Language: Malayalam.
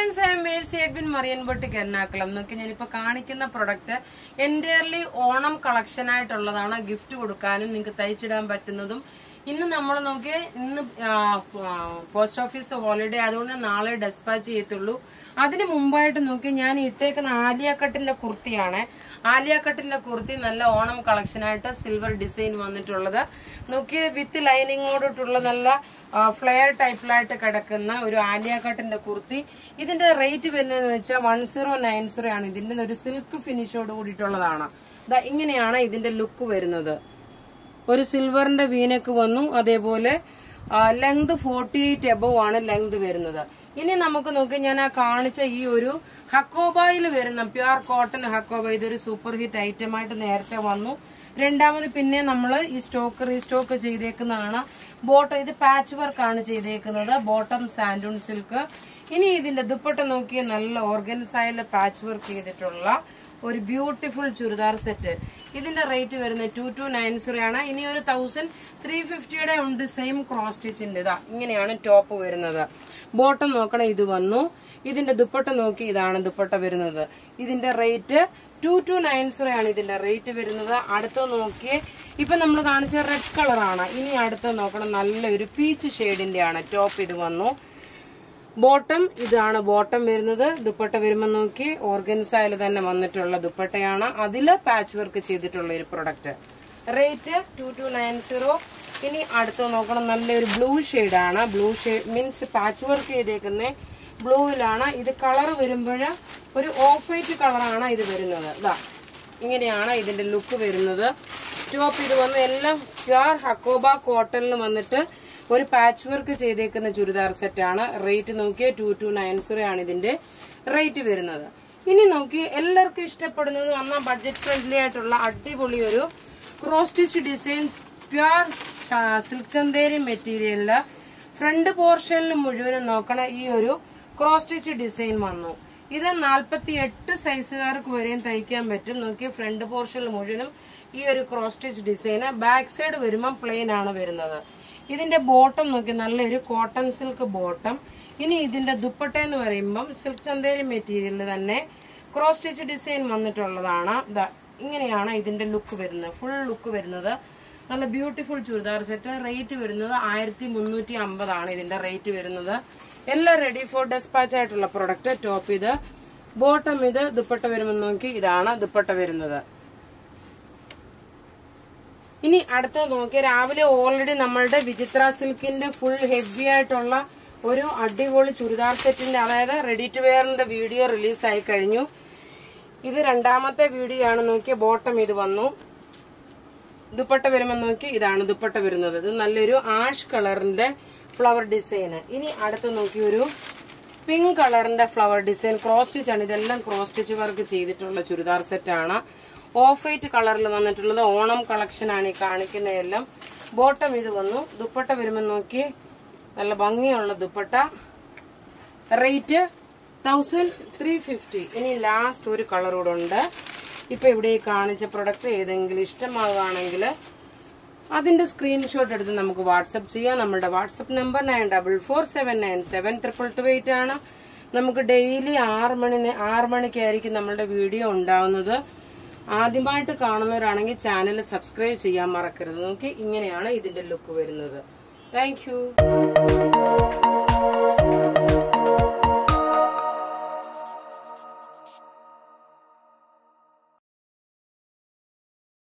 ഫ്രണ്ട്സ് ഐ മേഴ്സി എബിൻ മറിയൻപൊട്ടി എറണാകുളം നോക്കി ഞാനിപ്പോ കാണിക്കുന്ന പ്രൊഡക്റ്റ് എൻറ്റയർലി ഓണം കളക്ഷൻ ആയിട്ടുള്ളതാണ് ഗിഫ്റ്റ് കൊടുക്കാനും നിങ്ങൾക്ക് തയ്ച്ചിടാൻ പറ്റുന്നതും ഇന്ന് നമ്മൾ നോക്കി ഇന്ന് പോസ്റ്റ് ഓഫീസ് ഹോളിഡേ അതുകൊണ്ട് നാളെ ഡെസ്പാച്ച് ചെയ്യത്തുള്ളൂ അതിന് മുമ്പായിട്ട് നോക്കി ഞാൻ ഇട്ടേക്കുന്ന ആലിയ കട്ടിന്റെ കുർത്തിയാണ് ആലിയ കട്ടിന്റെ കുർത്തി നല്ല ഓണം കളക്ഷനായിട്ട് സിൽവർ ഡിസൈൻ വന്നിട്ടുള്ളത് നോക്കി വിത്ത് ലൈനിങ്ങോടിട്ടുള്ള നല്ല ഫ്ലെയർ ടൈപ്പിലായിട്ട് കിടക്കുന്ന ഒരു ആലിയ കട്ടിന്റെ കുർത്തി ഇതിന്റെ റേറ്റ് വരുന്നതെന്ന് വെച്ചാൽ വൺ സീറോ നയൻ സീറോ ആണ് ഇതിന്റെ ഒരു സിൽക്ക് ഫിനിഷോട് കൂടിയിട്ടുള്ളതാണ് ദാ ഇങ്ങനെയാണ് ഇതിന്റെ ലുക്ക് വരുന്നത് ഒരു സിൽവറിന്റെ വീനക്ക് വന്നു അതേപോലെ ലെങ്ത് ഫോർട്ടി എയ്റ്റ് എബവ് ആണ് ലെങ്ത് വരുന്നത് ഇനി നമുക്ക് നോക്കി ഞാൻ ആ കാണിച്ച ഈ ഒരു ഹക്കോബായിൽ വരുന്ന പ്യുർ കോട്ടൺ ഹക്കോബ ഇതൊരു സൂപ്പർ ഹിറ്റ് ഐറ്റം ആയിട്ട് നേരത്തെ വന്നു രണ്ടാമത് പിന്നെ നമ്മൾ ഈ സ്റ്റോക്ക് റീസ്റ്റോക്ക് ചെയ്തേക്കുന്നതാണ് ബോട്ടം ഇത് പാച്ച് വർക്ക് ആണ് ചെയ്തേക്കുന്നത് ബോട്ടം സാൻഡൂൺ സിൽക്ക് ഇനി ഇതിന്റെ ദുപ്പട്ട നോക്കിയ നല്ല ഓർഗൻസായിൽ പാച്ച് വർക്ക് ചെയ്തിട്ടുള്ള ഒരു ബ്യൂട്ടിഫുൾ ചുരിദാർ സെറ്റ് ഇതിന്റെ റേറ്റ് വരുന്നത് ടു ടു നയൻ സീറോ ആണ് ഇനി ഒരു തൗസൻഡ് ത്രീ ഫിഫ്റ്റിയുടെ ഉണ്ട് സെയിം ക്രോസ് സ്റ്റിച്ചിന്റെ ഇതാ ഇങ്ങനെയാണ് ടോപ്പ് വരുന്നത് ബോട്ടം നോക്കണം ഇത് വന്നു ഇതിന്റെ ദുപ്പട്ട നോക്കി ഇതാണ് ദുപ്പട്ട വരുന്നത് ഇതിന്റെ rate two two nine zero ആണ് ഇതിന്റെ റേറ്റ് വരുന്നത് അടുത്ത നോക്കി ഇപ്പൊ നമ്മൾ കാണിച്ച റെഡ് കളറാണ് ഇനി അടുത്ത നോക്കണം നല്ലൊരു പീച്ച് ഷെയ്ഡിന്റെ ആണ് ടോപ്പ് ഇത് വന്നു ബോട്ടം ഇതാണ് ബോട്ടം വരുന്നത് ദുപ്പട്ട വരുമ്പോൾ നോക്കി ഓർഗൻസായിൽ തന്നെ വന്നിട്ടുള്ള ദുപ്പട്ടയാണ് അതിൽ പാച്ച് വർക്ക് ചെയ്തിട്ടുള്ള ഒരു product rate two two nine zero ഇനി അടുത്ത് നോക്കണം നല്ലൊരു ബ്ലൂ ആണ് blue shade means patch work ചെയ്തേക്കുന്ന ബ്ലൂവിലാണ് ഇത് കളർ വരുമ്പോൾ ഒരു ഓഫ് വൈറ്റ് കളറാണ് ഇത് വരുന്നത് ഇതാ ഇങ്ങനെയാണ് ഇതിന്റെ ലുക്ക് വരുന്നത് ടോപ്പ് ഇത് വന്ന് എല്ലാം പ്യുർ ഹക്കോബ കോട്ടണിൽ വന്നിട്ട് ഒരു പാച്ച് വർക്ക് ചെയ്തേക്കുന്ന ചുരിദാർ സെറ്റ് ആണ് റേറ്റ് നോക്കിയ ടു ടു നയൻ സീറോ ആണ് ഇതിന്റെ റേറ്റ് വരുന്നത് ഇനി നോക്കി എല്ലാവർക്കും ഇഷ്ടപ്പെടുന്നത് വന്ന ബഡ്ജറ്റ് ഫ്രണ്ട്ലി ആയിട്ടുള്ള അടിപൊളി ഒരു cross stitch design pure silk Chanderi മെറ്റീരിയലില് ഫ്രണ്ട് പോർഷനിൽ മുഴുവനും നോക്കണ ഈ ഒരു ക്രോസ് സ്റ്റിച്ച് ഡിസൈൻ വന്നു ഇത് നാൽപ്പത്തി എട്ട് സൈസുകാർക്ക് വരെയും തയ്ക്കാൻ പറ്റും നോക്കി ഫ്രണ്ട് പോർഷനിൽ മുഴുവനും ഈ ഒരു ക്രോസ് സ്റ്റിച്ച് ഡിസൈന് ബാക്ക് സൈഡ് വരുമ്പം പ്ലെയിൻ ആണ് വരുന്നത് ഇതിന്റെ ബോട്ടം നോക്കി നല്ലൊരു കോട്ടൺ സിൽക്ക് ബോട്ടം ഇനി ഇതിന്റെ ദുപ്പട്ട എന്ന് പറയുമ്പം സിൽക്ക് ചന്തേരി മെറ്റീരിയലിൽ തന്നെ ക്രോസ് സ്റ്റിച്ച് ഡിസൈൻ വന്നിട്ടുള്ളതാണ് ദാ ഇങ്ങനെയാണ് ഇതിന്റെ ലുക്ക് വരുന്നത് ഫുൾ ലുക്ക് വരുന്നത് നല്ല ബ്യൂട്ടിഫുൾ ചുരിദാർ സെറ്റ് റേറ്റ് വരുന്നത് ആയിരത്തി മുന്നൂറ്റി അമ്പതാണ് ഇതിന്റെ റേറ്റ് വരുന്നത് എല്ലാം റെഡി ഫോർ ഡെസ്പാച്ച് ആയിട്ടുള്ള പ്രൊഡക്റ്റ് ടോപ്പ് ഇത് ബോട്ടം ഇത് ദുപ്പട്ട വരുമ്പോൾ നോക്കി ഇതാണ് ദുപ്പട്ട വരുന്നത് ഇനി അടുത്തത് നോക്കി രാവിലെ ഓൾറെഡി നമ്മളുടെ വിചിത്ര സിൽക്കിന്റെ ഫുൾ ഹെവി ആയിട്ടുള്ള ഒരു അടിപൊളി ചുരിദാർ സെറ്റിന്റെ അതായത് റെഡി ടു വെയറിന്റെ വീഡിയോ റിലീസായി കഴിഞ്ഞു ഇത് രണ്ടാമത്തെ വീഡിയോ ആണ് നോക്കിയ ബോട്ടം ഇത് വന്നു ദുപ്പട്ട വരുമ്പോൾ നോക്കി ഇതാണ് ദുപ്പട്ട വരുന്നത് ഇത് നല്ലൊരു ആഷ് കളറിന്റെ ഫ്ലവർ ഡിസൈന് ഇനി അടുത്ത് നോക്കി ഒരു പിങ്ക് കളറിന്റെ ഫ്ലവർ ഡിസൈൻ ക്രോസ് സ്റ്റിച്ച് ആണ് ഇതെല്ലാം ക്രോസ് സ്റ്റിച്ച് വർക്ക് ചെയ്തിട്ടുള്ള ചുരിദാർ സെറ്റ് ആണ് ഓഫ് വൈറ്റ് കളറിൽ വന്നിട്ടുള്ളത് ഓണം കളക്ഷൻ ആണ് ഈ കാണിക്കുന്നതെല്ലാം ബോട്ടം ഇത് വന്നു ദുപ്പട്ട വരുമ്പോൾ നോക്കി നല്ല ഭംഗിയുള്ള dupatta rate thousand three fifty ഇനി ലാസ്റ്റ് ഒരു കളർ കൂടെ ഉണ്ട് ഇപ്പൊ ഇവിടെ ഈ കാണിച്ച പ്രൊഡക്റ്റ് ഏതെങ്കിലും ഇഷ്ടമാവുകയാണെങ്കിൽ അതിന്റെ സ്ക്രീൻഷോട്ട് എടുത്ത് നമുക്ക് വാട്സപ്പ് ചെയ്യാം നമ്മുടെ WhatsApp number nine double four seven nine seven triple two eight ആണ് നമുക്ക് ഡെയിലി ആറ് മണി ആറ് മണിക്കായിരിക്കും നമ്മളുടെ വീഡിയോ ഉണ്ടാവുന്നത് ആദ്യമായിട്ട് കാണുന്നവരാണെങ്കിൽ ചാനൽ സബ്സ്ക്രൈബ് ചെയ്യാൻ മറക്കരുത് നോക്കി ഇങ്ങനെയാണ് ഇതിന്റെ ലുക്ക് വരുന്നത് താങ്ക്